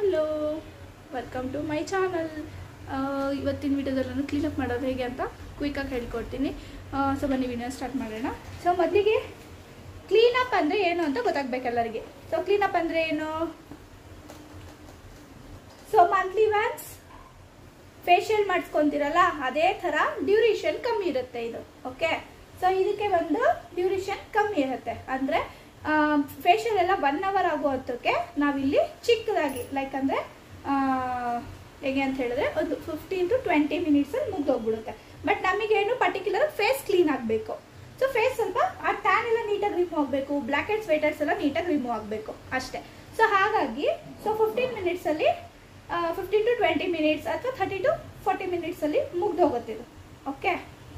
hello welcome to my channel ಇವತ್ತಿನ ವಿಡಿಯೋದಲ್ಲಿ ನಾನು ಕ್ಲೀನಪ್ ಮಾಡೋದು ಹೇಗೆ ಅಂತ ಕ್ವಿಕ್ಕಾಗಿ ಹೇಳ್ಕೊಡ್ತೀನಿ ಸೊ ಬನ್ನಿ ವಿಡಿಯೋ ಸ್ಟಾರ್ಟ್ ಮಾಡೋಣ ಸೊ ಮೊದಲಿಗೆ ಕ್ಲೀನಪ್ ಅಂದರೆ ಏನು ಅಂತ ಗೊತ್ತಾಗ್ಬೇಕು ಎಲ್ಲರಿಗೆ ಸೊ ಕ್ಲೀನಪ್ ಅಂದರೆ ಏನು ಸೊ ಮಂತ್ಲಿ ವ್ಯಾನ್ಸ್ ಫೇಶಿಯಲ್ ಮಾಡಿಸ್ಕೊಂತೀರಲ್ಲ ಅದೇ ಥರ ಡ್ಯೂರೇಷನ್ ಕಮ್ಮಿ ಇರುತ್ತೆ ಇದು ಓಕೆ ಸೊ ಇದಕ್ಕೆ ಒಂದು ಡ್ಯೂರೇಷನ್ ಕಮ್ಮಿ ಇರುತ್ತೆ ಅಂದರೆ ಫೇಶಿಯಲ್ ಎಲ್ಲ ಒನ್ ಅವರ್ ಆಗೋ ಹೊತ್ತಕ್ಕೆ ನಾವಿಲ್ಲಿ ಚಿಕ್ಕದಾಗಿ ಲೈಕ್ ಅಂದರೆ ಹೇಗೆ ಅಂತ ಹೇಳಿದ್ರೆ ಒಂದು ಫಿಫ್ಟೀನ್ ಟು ಟ್ವೆಂಟಿ ಮಿನಿಟ್ಸಲ್ಲಿ ಮುಗ್ದೋಗ್ಬಿಡುತ್ತೆ ಬಟ್ ನಮಗೇನು ಪರ್ಟಿಕ್ಯುಲರ್ ಫೇಸ್ ಕ್ಲೀನ್ ಆಗಬೇಕು ಸೊ ಫೇಸ್ ಸ್ವಲ್ಪ ಆ ಟ್ಯಾನ್ ಎಲ್ಲ ನೀಟಾಗಿ ರಿಮೂವ್ ಆಗಬೇಕು ಬ್ಲ್ಯಾಕ್ ಹೆಡ್ಸ್ ವೈಟ್ ಹೆಡ್ಸ್ ಎಲ್ಲ ನೀಟಾಗಿ ರಿಮೂವ್ ಆಗಬೇಕು ಅಷ್ಟೇ ಸೊ ಹಾಗಾಗಿ ಸೊ ಫಿಫ್ಟೀನ್ ಮಿನಿಟ್ಸಲ್ಲಿ ಫಿಫ್ಟೀನ್ ಟು ಟ್ವೆಂಟಿ ಮಿನಿಟ್ಸ್ ಅಥವಾ ಥರ್ಟಿ ಟು ಫಾರ್ಟಿ ಮಿನಿಟ್ಸಲ್ಲಿ ಮುಗ್ದೋಗುತ್ತೆ ಇದು ಓಕೆ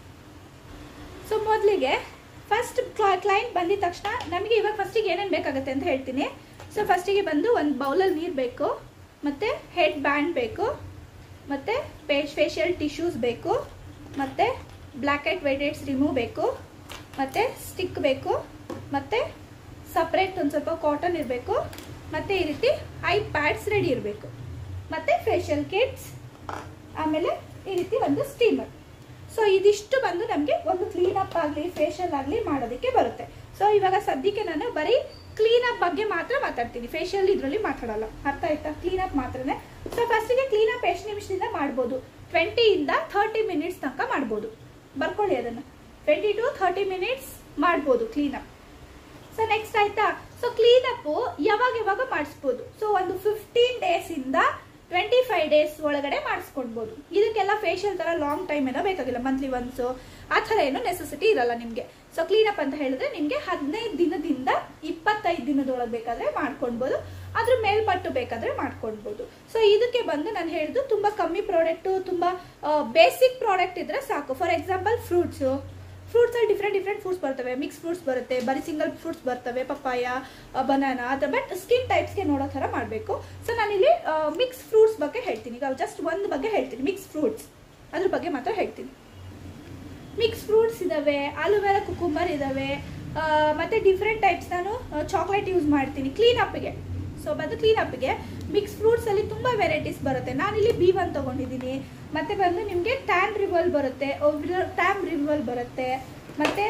ಸೊ ಮೊದಲಿಗೆ ಫಸ್ಟ್ ಕ್ಲೈಂಟ್ ಬಂದಿದ ತಕ್ಷಣ ನಮಗೆ ಇವಾಗ ಫಸ್ಟಿಗೆ ಏನೇನು ಬೇಕಾಗುತ್ತೆ ಅಂತ ಹೇಳ್ತೀನಿ ಸೊ ಫಸ್ಟಿಗೆ ಬಂದು ಒಂದು ಬೌಲಲ್ಲಿ ನೀರು ಬೇಕು ಮತ್ತು ಹೆಡ್ ಬ್ಯಾಂಡ್ ಬೇಕು ಮತ್ತು ಪೇಶ್ ಫೇಶಿಯಲ್ ಟಿಶ್ಯೂಸ್ ಬೇಕು ಮತ್ತು black and white heads remove ಬೇಕು ಮತ್ತು ಸ್ಟಿಕ್ ಬೇಕು ಮತ್ತು ಸಪ್ರೇಟ್ ಒಂದು ಸ್ವಲ್ಪ ಕಾಟನ್ ಇರಬೇಕು ಮತ್ತು ಈ ರೀತಿ ಐ ಪ್ಯಾಡ್ಸ್ ರೆಡಿ ಇರಬೇಕು ಮತ್ತು ಫೇಶಿಯಲ್ ಕಿಟ್ಸ್ ಆಮೇಲೆ ಈ ರೀತಿ ಒಂದು ಸ್ಟೀಮರ್ ಸೊ ಇದಿಷ್ಟು ಬಂದು ನಮಗೆ ಒಂದು ಕ್ಲೀನಪ್ ಆಗಲಿ ಫೇಶಿಯಲ್ ಆಗಲಿ ಮಾಡೋದಕ್ಕೆ ಬರುತ್ತೆ ಸೊ ಇವಾಗ ಸದ್ಯಕ್ಕೆ ನಾನು ಬರೀ ಕ್ಲೀನಪ್ ಬಗ್ಗೆ ಮಾತ್ರ ಮಾತಾಡ್ತೀನಿ ಫೇಶಿಯಲ್ ಇದರಲ್ಲಿ ಮಾತಾಡಲ್ಲ ಅರ್ಥ ಆಯ್ತಾ ಕ್ಲೀನಪ್ ಮಾತ್ರನೇ ಸೊ ಫಸ್ಟಿಗೆ ಕ್ಲೀನಪ್ ಎಷ್ಟು ನಿಮಿಷದಿಂದ ಮಾಡ್ಬೋದು ಟ್ವೆಂಟಿಯಿಂದ ಥರ್ಟಿ ಮಿನಿಟ್ಸ್ ತನಕ ಮಾಡ್ಬೋದು ಬರ್ಕೊಳ್ಳಿ ಅದನ್ನು ಟ್ವೆಂಟಿ ಟು ಥರ್ಟಿ ಮಿನಿಟ್ಸ್ ಮಾಡ್ಬೋದು ಕ್ಲೀನಪ್ ಸೊ ನೆಕ್ಸ್ಟ್ ಆಯ್ತಾ ಸೊ ಕ್ಲೀನಪ್ ಯಾವಾಗ ಯಾವಾಗ ಮಾಡಿಸ್ಬೋದು ಸೊ ಒಂದು ಫಿಫ್ಟೀನ್ ಡೇಸ್ ಇಂದ ಟ್ವೆಂಟಿ ಫೈವ್ ಡೇಸ್ ಒಳಗಡೆ ಮಾಡಿಸ್ಕೊಡ್ಬೋದು ಇದಕ್ಕೆಲ್ಲ ಫೇಶಿಯಲ್ ತರ ಲಾಂಗ್ ಟೈಮ್ ಏನೋ ಬೇಕಾಗಿಲ್ಲ ಮಂತ್ಲಿ ಒನ್ಸ್ ಆ ಥರ ಏನೋ ನೆಸೆಸಿಟಿ ಇರಲ್ಲ ನಿಮಗೆ ಸೊ ಕ್ಲೀನಪ್ ಅಂತ ಹೇಳಿದ್ರೆ ನಿಮಗೆ ಹದಿನೈದು ದಿನದಿಂದ ಇಪ್ಪತ್ತೈದು ದಿನದೊಳಗೆ ಬೇಕಾದ್ರೆ ಮಾಡ್ಕೊಳ್ಬೋದು ಅದ್ರ ಮೇಲ್ಪಟ್ಟು ಬೇಕಾದ್ರೆ ಮಾಡ್ಕೊಳ್ಬೋದು ಸೊ ಇದಕ್ಕೆ ಬಂದು ನಾನು ಹೇಳಿದ್ದು ತುಂಬಾ ಕಮ್ಮಿ ಪ್ರಾಡಕ್ಟು ತುಂಬಾ ಬೇಸಿಕ್ ಪ್ರಾಡಕ್ಟ್ ಇದ್ರೆ ಸಾಕು ಫಾರ್ ಎಕ್ಸಾಂಪಲ್ ಫ್ರೂಟ್ಸು ಫ್ರೂಟ್ಸ್ ಅಲ್ಲಿ ಡಿಫ್ರೆಂಟ್ ಡಿಫ್ರೆಂಟ್ ಫ್ರೂಟ್ಸ್ ಬರ್ತವೆ ಮಿಕ್ಸ್ ಫ್ರೂಟ್ಸ್ ಬರುತ್ತೆ ಬರೀ ಸಿಂಗಲ್ ಫ್ರೂಟ್ಸ್ ಬರ್ತವೆ ಪಪ್ಪಾಯ ಬನಾನಾ ಅದ ಬಟ್ ಸ್ಕಿನ್ ಟೈಪ್ಸ್ಗೆ ನೋಡೋ ಥರ ಮಾಡಬೇಕು ಸೊ ನಾನಿಲ್ಲಿ ಮಿಕ್ಸ್ ಫ್ರೂಟ್ಸ್ ಬಗ್ಗೆ ಹೇಳ್ತೀನಿ ಈಗ ಜಸ್ಟ್ ಒಂದು ಬಗ್ಗೆ ಹೇಳ್ತೀನಿ ಮಿಕ್ಸ್ ಫ್ರೂಟ್ಸ್ ಅದ್ರ ಬಗ್ಗೆ ಮಾತ್ರ ಹೇಳ್ತೀನಿ ಮಿಕ್ಸ್ ಫ್ರೂಟ್ಸ್ ಇದಾವೆ ಆಲೂವೆರಾ ಕುಕುಂಬರ್ ಇದಾವೆ ಮತ್ತೆ ಡಿಫ್ರೆಂಟ್ ಟೈಪ್ಸ್ ನಾನು ಚಾಕ್ಲೇಟ್ ಯೂಸ್ ಮಾಡ್ತೀನಿ ಕ್ಲೀನ್ ಅಪ್ಗೆ ಸೊ ಬಂದು ಕ್ಲೀನ್ ಅಪ್ಗೆ ಮಿಕ್ಸ್ ಫ್ರೂಟ್ಸ್ ಅಲ್ಲಿ ತುಂಬಾ ವೆರೈಟೀಸ್ ಬರುತ್ತೆ ನಾನಿಲ್ಲಿ ಬಿ ಒನ್ ತಗೊಂಡಿದ್ದೀನಿ ಮತ್ತೆ ಬಂದು ನಿಮಗೆ ಟ್ಯಾನ್ ರಿವಲ್ ಬರುತ್ತೆ ಟ್ಯಾಮ್ ರಿವಲ್ ಬರುತ್ತೆ ಮತ್ತೆ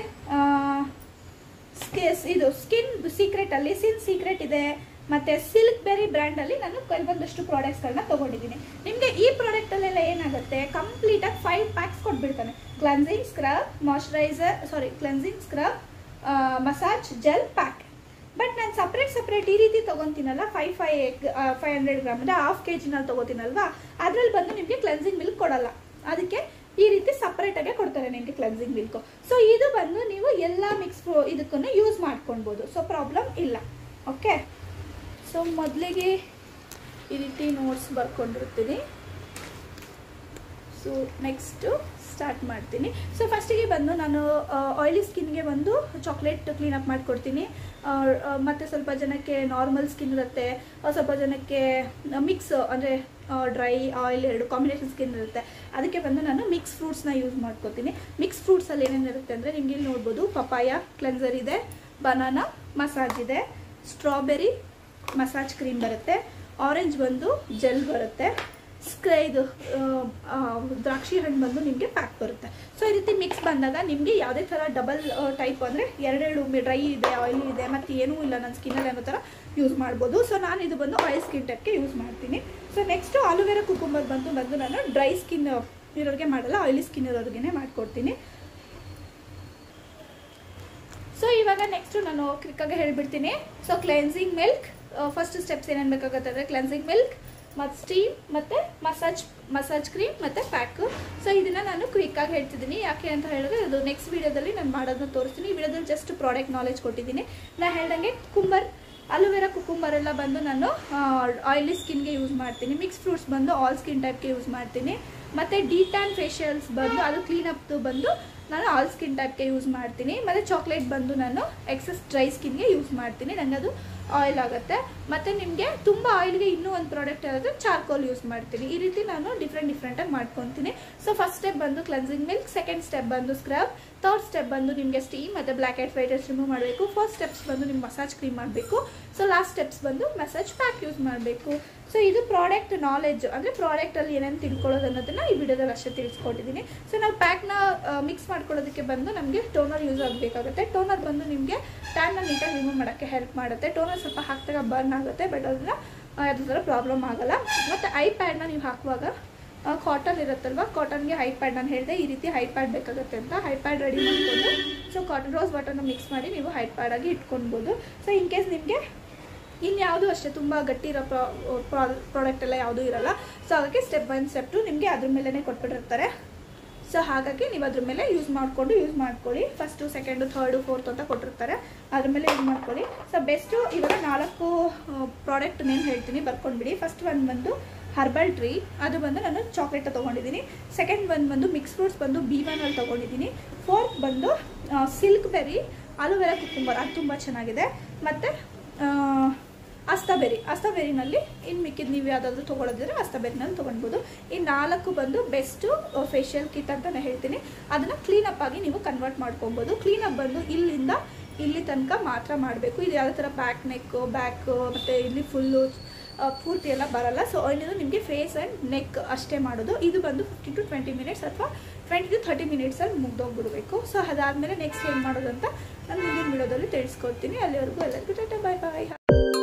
ಇದು ಸ್ಕಿನ್ ಸೀಕ್ರೆಟ್ ಅಲ್ಲಿ ಸಿನ್ ಸೀಕ್ರೆಟ್ ಇದೆ ಮತ್ತೆ ಸಿಲ್ಕ್ ಬೆರಿ ಬ್ರ್ಯಾಂಡ್ ಅಲ್ಲಿ ನಾನು ಕೆಲವೊಂದಷ್ಟು ಪ್ರಾಡಕ್ಟ್ಸ್ಗಳನ್ನ ತಗೊಂಡಿದ್ದೀನಿ ನಿಮಗೆ ಈ ಪ್ರಾಡಕ್ಟ್ ಅಲ್ಲೆಲ್ಲ ಏನಾಗುತ್ತೆ ಕಂಪ್ಲೀಟ್ ಆಗಿ ಫೈವ್ ಪ್ಯಾಕ್ಸ್ ಕೊಟ್ಬಿಡ್ತಾನೆ cleansing scrub moisturiser sorry cleansing scrub massage gel pack but ನಾನು ಸಪ್ರೇಟ್ ಸಪ್ರೇಟ್ ಈ ರೀತಿ ತಗೊಂತೀನಲ್ಲ ಫೈವ್ ಫೈ ಫೈವ್ ಹಂಡ್ರೆಡ್ ಗ್ರಾಮ್ ಅಂದರೆ ಹಾಫ್ ಕೆ ಜಿನಲ್ಲಿ ತಗೋತೀನಲ್ವಾ ಅದ್ರಲ್ಲಿ ಬಂದು ನಿಮಗೆ ಕ್ಲೆನ್ಸಿಂಗ್ ಮಿಲ್ಕ್ ಕೊಡಲ್ಲ ಅದಕ್ಕೆ ಈ ರೀತಿ ಸಪ್ರೇಟ್ ಆಗಿ ಕೊಡ್ತಾರೆ ನಿಮಗೆ ಕ್ಲೆನ್ಸಿಂಗ್ ಮಿಲ್ಕ್ ಸೊ ಇದು ಬಂದು ನೀವು ಎಲ್ಲ ಮಿಕ್ಸ್ ಇದಕ್ಕೂ ಯೂಸ್ ಮಾಡ್ಕೊಳ್ಬೋದು ಸೊ ಪ್ರಾಬ್ಲಮ್ ಇಲ್ಲ ಓಕೆ ಸೊ ಮೊದಲಿಗೆ ಈ ರೀತಿ ನೋಟ್ಸ್ ಬರ್ಕೊಂಡಿರ್ತೀನಿ ಸೊ ನೆಕ್ಸ್ಟು ಸ್ಟಾರ್ಟ್ ಮಾಡ್ತೀನಿ ಸೊ ಫಸ್ಟಿಗೆ ಬಂದು ನಾನು ಆಯಿಲಿ ಸ್ಕಿನ್ಗೆ ಬಂದು ಚಾಕ್ಲೇಟ್ ಕ್ಲೀನಪ್ ಮಾಡಿಕೊಡ್ತೀನಿ ಮತ್ತು ಸ್ವಲ್ಪ ಜನಕ್ಕೆ ನಾರ್ಮಲ್ ಸ್ಕಿನ್ ಇರುತ್ತೆ ಸ್ವಲ್ಪ ಜನಕ್ಕೆ ಮಿಕ್ಸ್ ಅಂದರೆ ಡ್ರೈ ಆಯಿಲ್ ಎರಡು ಕಾಂಬಿನೇಷನ್ ಸ್ಕಿನ್ ಇರುತ್ತೆ ಅದಕ್ಕೆ ಬಂದು ನಾನು ಮಿಕ್ಸ್ ಫ್ರೂಟ್ಸ್ನ ಯೂಸ್ ಮಾಡ್ಕೋತೀನಿ ಮಿಕ್ಸ್ ಫ್ರೂಟ್ಸಲ್ಲಿ ಏನೇನಿರುತ್ತೆ ಅಂದರೆ ನಿಮಗೆ ಇಲ್ಲಿ ನೋಡ್ಬೋದು ಪಪಾಯ ಕ್ಲೆನ್ಸರ್ ಇದೆ ಬನಾನಾ ಮಸಾಜ್ ಇದೆ ಸ್ಟ್ರಾಬೆರಿ ಮಸಾಜ್ ಕ್ರೀಮ್ ಬರುತ್ತೆ ಆರೆಂಜ್ ಬಂದು ಜೆಲ್ ಬರುತ್ತೆ ಸ್ಕ್ರೈ ಇದು ದ್ರಾಕ್ಷಿ ಹಣ್ಣು ಬಂದು ನಿಮಗೆ ಪ್ಯಾಕ್ ಬರುತ್ತೆ ಸೊ ಈ ರೀತಿ ಮಿಕ್ಸ್ ಬಂದಾಗ ನಿಮಗೆ ಯಾವುದೇ ಥರ ಡಬಲ್ ಟೈಪ್ ಅಂದರೆ ಎರಡೆರಡು ಡ್ರೈ ಇದೆ ಆಯಿಲಿ ಇದೆ ಮತ್ತು ಏನೂ ಇಲ್ಲ ನನ್ನ ಸ್ಕಿನ್ನಲ್ಲಿ ಅನ್ನೋ ಥರ ಯೂಸ್ ಮಾಡ್ಬೋದು ಸೊ ನಾನು ಇದು ಬಂದು ಆಯಿಲ್ ಸ್ಕಿನ್ ಟೈಪ್ಗೆ ಯೂಸ್ ಮಾಡ್ತೀನಿ ಸೊ ನೆಕ್ಸ್ಟು ಆಲೂವೆರಾ ಕುಕುಂಬರ್ ಬಂದು ಬಂದು ನಾನು ಡ್ರೈ ಸ್ಕಿನ್ ಇರೋರಿಗೆ ಮಾಡಲ್ಲ ಆಯಿಲಿ ಸ್ಕಿನ್ ಇರೋರಿಗೆ ಮಾಡಿಕೊಡ್ತೀನಿ ಸೊ ಇವಾಗ ನೆಕ್ಸ್ಟ್ ನಾನು ಕ್ವಿಕ್ಕಾಗಿ ಹೇಳ್ಬಿಡ್ತೀನಿ so cleansing milk first steps ಏನೇನು ಬೇಕಾಗುತ್ತೆ ಅಂದರೆ ಕ್ಲೆನ್ಸಿಂಗ್ ಮಿಲ್ಕ್ ಮತ್ತು ಸ್ಟೀಮ್ ಮತ್ತು ಮಸಾಜ್ ಮಸಾಜ್ ಕ್ರೀಮ್ ಮತ್ತು ಪ್ಯಾಕು ಸೊ ಇದನ್ನು ನಾನು ಕ್ವಿಕ್ಕಾಗಿ ಹೇಳ್ತಿದ್ದೀನಿ ಯಾಕೆ ಅಂತ ಹೇಳಿದ್ರೆ ಅದು ನೆಕ್ಸ್ಟ್ ವೀಡಿಯೋದಲ್ಲಿ ನಾನು ಮಾಡೋದನ್ನ ತೋರಿಸ್ತೀನಿ ಈ ವಿಡಿಯೋದಲ್ಲಿ ಜಸ್ಟ್ ಪ್ರಾಡಕ್ಟ್ ನಾಲೆಜ್ ಕೊಟ್ಟಿದ್ದೀನಿ ನಾನು ಹೇಳ್ದಂಗೆ ಕುಂಬರ್ ಅಲೋವೆರಾ ಕುಕುಂಬರ್ ಎಲ್ಲ ಬಂದು ನಾನು ಆಯಿಲಿ ಸ್ಕಿನ್ಗೆ ಯೂಸ್ ಮಾಡ್ತೀನಿ ಮಿಕ್ಸ್ ಫ್ರೂಟ್ಸ್ ಬಂದು ಆಲ್ ಸ್ಕಿನ್ ಟೈಪ್ಗೆ ಯೂಸ್ ಮಾಡ್ತೀನಿ ಮತ್ತು ಡಿಟ್ಯಾನ್ ಫೇಶಿಯಲ್ಸ್ ಬಂದು ಅದು ಕ್ಲೀನಪ್ದು ಬಂದು ನಾನು ಆಲ್ ಸ್ಕಿನ್ ಟೈಪ್ಗೆ ಯೂಸ್ ಮಾಡ್ತೀನಿ ಮತ್ತು ಚಾಕ್ಲೇಟ್ ಬಂದು ನಾನು ಎಕ್ಸಸ್ ಡ್ರೈ ಸ್ಕಿನ್ಗೆ ಯೂಸ್ ಮಾಡ್ತೀನಿ ನನಗೆ ಅದು ಆಯಿಲ್ ಆಗುತ್ತೆ ಮತ್ತು ನಿಮಗೆ ತುಂಬ ಆಯಿಲ್ಗೆ ಇನ್ನೂ ಒಂದು ಪ್ರಾಡಕ್ಟ್ ಯಾವುದು ಚಾರ್ಕೋಲ್ ಯೂಸ್ ಮಾಡ್ತೀನಿ ಈ ರೀತಿ ನಾನು ಡಿಫ್ರೆಂಟ್ ಡಿಫ್ರೆಂಟಾಗಿ ಮಾಡ್ಕೊತೀನಿ ಸೊ ಫಸ್ಟ್ ಸ್ಟೆಪ್ ಬಂದು ಕ್ಲೆನ್ಸಿಂಗ್ ಮಿಲ್ಕ್ ಸೆಕೆಂಡ್ ಸ್ಟೆಪ್ ಬಂದು ಸ್ಕ್ರಬ್ ಥರ್ಡ್ ಸ್ಟೆಪ್ ಬಂದು ನಿಮಗೆ ಸ್ಟೀಮ್ ಮತ್ತು ಬ್ಲ್ಯಾಕ್ ಆ್ಯಂಡ್ ವೈಟರ್ಸ್ ರಿಮೂವ್ ಮಾಡಬೇಕು ಫಸ್ಟ್ ಸ್ಟೆಪ್ಸ್ ಬಂದು ನಿಮ್ಗೆ ಮಸಾಜ್ ಕ್ರೀಮ್ ಮಾಡಬೇಕು ಸೊ ಲಾಸ್ಟ್ ಸ್ಟೆಪ್ಸ್ ಬಂದು ಮಸಾಜ್ ಪ್ಯಾಕ್ ಯೂಸ್ ಮಾಡಬೇಕು ಸೊ ಇದು ಪ್ರಾಡಕ್ಟ್ ನಾಲೆಜ್ ಅಂದರೆ ಪ್ರಾಡಕ್ಟಲ್ಲಿ ಏನೇನು ತಿಳ್ಕೊಳ್ಳೋದು ಅನ್ನೋದನ್ನ ಈ ವಿಡಿಯೋದಲ್ಲಿ ಅಷ್ಟೇ ತಿಳಿಸ್ಕೊಟ್ಟಿದ್ದೀನಿ ಸೊ ನಾವು ಪ್ಯಾಕ್ನ ಮಿಕ್ಸ್ ಮಾಡ್ಕೊಳ್ಳೋದಕ್ಕೆ ಬಂದು ನಮಗೆ ಟೋನರ್ ಯೂಸ್ ಆಗಬೇಕಾಗುತ್ತೆ ಟೋನರ್ ಬಂದು ನಿಮಗೆ ಟ್ಯಾನ್ನ ನೀಟಾಗಿ ರಿಮೂವ್ ಮಾಡೋಕ್ಕೆ ಹೆಲ್ಪ್ ಮಾಡುತ್ತೆ ಟೋನರ್ ಸ್ವಲ್ಪ ಹಾಕಿದಾಗ ಬರ್ನ್ ಆಗುತ್ತೆ ಬಟ್ ಅದನ್ನ ಯಾವುದೇ ಥರ ಪ್ರಾಬ್ಲಮ್ ಆಗಲ್ಲ ಮತ್ತು ಐ ಪ್ಯಾಡ್ನ ನೀವು ಹಾಕುವಾಗ ಕಾಟನ್ ಇರುತ್ತಲ್ವ ಕಾಟನ್ಗೆ ಹೈ ಪ್ಯಾಡ್ ನಾನು ಹೇಳಿದೆ ಈ ರೀತಿ ಹೈ ಪ್ಯಾಡ್ ಬೇಕಾಗುತ್ತೆ ಅಂತ ಹೈ ಪ್ಯಾಡ್ ರೆಡಿ ಮಾಡ್ಕೊಂಡು ಸೊ ಕಾಟನ್ ರೋಸ್ ವಾಟರ್ನ ಮಿಕ್ಸ್ ಮಾಡಿ ನೀವು ಹೈ ಪ್ಯಾಡ್ ಆಗಿ ಇಟ್ಕೊಳ್ಬೋದು ಸೊ ಇನ್ ಕೇಸ್ ನಿಮಗೆ ಇನ್ಯಾವುದು ಅಷ್ಟೇ ತುಂಬ ಗಟ್ಟಿ ಇರೋ ಪ್ರಾ ಪ್ರಾಡಕ್ಟ್ ಎಲ್ಲ ಯಾವುದೂ ಇರಲ್ಲ ಸೊ ಹಾಗಾಗಿ ಸ್ಟೆಪ್ ಬೈ ಸ್ಟೆಪ್ ಟು ನಿಮಗೆ ಅದ್ರ ಮೇಲೇ ಕೊಟ್ಬಿಟ್ಟಿರ್ತಾರೆ ಸೊ ಹಾಗಾಗಿ ನೀವು ಅದ್ರ ಮೇಲೆ ಯೂಸ್ ಮಾಡಿಕೊಂಡು ಯೂಸ್ ಮಾಡ್ಕೊಳ್ಳಿ ಫಸ್ಟು ಸೆಕೆಂಡು ಥರ್ಡು ಫೋರ್ತ್ ಅಂತ ಕೊಟ್ಟಿರ್ತಾರೆ ಅದ್ರ ಮೇಲೆ ಯೂಸ್ ಮಾಡ್ಕೊಳ್ಳಿ ಸೊ ಬೆಸ್ಟು ಇವಾಗ ನಾಲ್ಕು ಪ್ರಾಡಕ್ಟ್ ನೇಮ್ ಹೇಳ್ತೀನಿ ಬರ್ಕೊಂಡ್ಬಿಡಿ ಫಸ್ಟ್ ಒಂದು ಬಂದು ಹರ್ಬಲ್ ಟ್ರೀ ಅದು ಬಂದು ನಾನು ಚಾಕ್ಲೇಟ್ ತೊಗೊಂಡಿದ್ದೀನಿ ಸೆಕೆಂಡ್ ಒಂದು ಬಂದು ಮಿಕ್ಸ್ ಫ್ರೂಟ್ಸ್ ಬಂದು ಬಿ ಒನಲ್ಲಿ ತೊಗೊಂಡಿದ್ದೀನಿ ಫೋರ್ತ್ ಬಂದು ಸಿಲ್ಕ್ ಬೆರಿ ಅಲೋವೆರಾ ಕುಕ್ಕುಂಬರ್ ಅದು ತುಂಬ ಚೆನ್ನಾಗಿದೆ ಮತ್ತು ಅಸ್ತಾಬೆರಿ ಅಸ್ತಾಬೆರಿನಲ್ಲಿ ಇನ್ನು ಮಿಕ್ಕಿದ್ದು ನೀವು ಯಾವುದಾದ್ರೂ ತೊಗೊಳೋದಿದ್ರೆ ಅಸ್ತಾಬೆರಿನಲ್ಲಿ ತೊಗೊಳ್ಬೋದು ಈ ನಾಲ್ಕು ಬಂದು ಬೆಸ್ಟು ಫೇಶಿಯಲ್ ಕಿಟ್ ಅಂತಲೇ ಹೇಳ್ತೀನಿ ಅದನ್ನು ಕ್ಲೀನಪ್ ಆಗಿ ನೀವು ಕನ್ವರ್ಟ್ ಮಾಡ್ಕೊಬೋದು ಕ್ಲೀನಪ್ ಬಂದು ಇಲ್ಲಿಂದ ಇಲ್ಲಿ ತನಕ ಮಾತ್ರ ಮಾಡಬೇಕು ಇದು ಯಾವುದೇ ಥರ ಬ್ಯಾಕ್ ನೆಕ್ಕು ಬ್ಯಾಕು ಮತ್ತು ಇಲ್ಲಿ ಫುಲ್ಲು ಪೂರ್ತಿ ಎಲ್ಲ ಬರಲ್ಲ ಸೊ ಇನ್ನೊಂದು ನಿಮಗೆ ಫೇಸ್ ಆ್ಯಂಡ್ ನೆಕ್ ಅಷ್ಟೇ ಮಾಡೋದು ಇದು ಬಂದು ಫಿಫ್ಟಿ ಟು ಟ್ವೆಂಟಿ ಮಿನಿಟ್ಸ್ ಅಥವಾ ಟ್ವೆಂಟಿ ಟು ಥರ್ಟಿ ಮಿನಿಟ್ಸಲ್ಲಿ ಮುಗ್ದೋಗ್ಬಿಡ್ಬೇಕು ಸೊ ಅದಾದಮೇಲೆ ನೆಕ್ಸ್ಟ್ ಏನು ಮಾಡೋದು ಅಂತ ನಾನು ಮುಂದಿನ ವಿಡಿಯೋದಲ್ಲಿ ತಿಳಿಸ್ಕೊಡ್ತೀನಿ ಅಲ್ಲಿವರೆಗೂ ಎಲ್ಲರಿಗೂ ಟಾಟಾ ಬಾಯ್ ಬಾಯ್